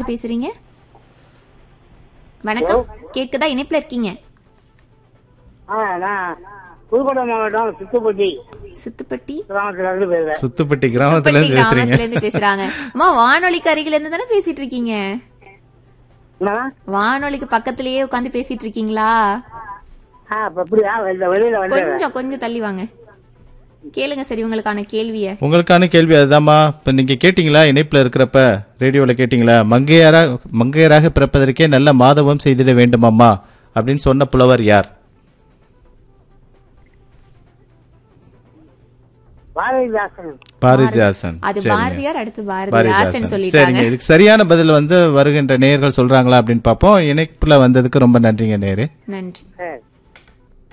பேசுறீங்க வணக்கம் கேக்குதா இணைப்புல இருக்கீங்க ஆ நான் புதுக்கோட்டை மாவட்டம் சித்துப்பட்டி சித்துப்பட்டி கிராமத்துல இருந்து பேசுறேன் சுத்துப்பட்டி கிராமத்துல சித்துப்பட்டி இருந்து பேசுறீங்க கிராமத்துல இருந்து பேசுறாங்க அம்மா வானொலிக்கு அருகில இருந்து தானே பேசிட்டு இருக்கீங்க என்னடா? வானொலிக்கு பக்கத்திலேயே உட்காந்து பேசிட்டு இருக்கீங்களா ஆ இப்ப எப்படியா வெளில வெளியில வந்து கொஞ்சம் கொஞ்சம் தள்ளி வாங்க கேளுங்க சரி உங்களுக்கான கேள்விய உங்களுக்கான கேள்வி அதுதாம்மா இப்ப நீங்க கேட்டீங்களா இணைப்புல இருக்கிறப்ப ரேடியோல கேட்டீங்களா மங்கையரா மங்கையராக பிறப்பதற்கே நல்ல மாதவம் செய்திட வேண்டுமாம்மா அப்படின்னு சொன்ன புலவர் யார் பாரதிதாசன் பாரதிதாசன் அது சரிங்க. பாரதியார் அடுத்து பாரதிதாசன் பாரதிதாசன் சொல்லிட்டாங்க சரிங்க இதுக்கு சரியான பதில் வந்து வருகின்ற நேயர்கள் சொல்றாங்களா அப்படின்னு பார்ப்போம் இணைப்புல வந்ததுக்கு ரொம்ப நன்றிங்க நேரு நன்றி சரி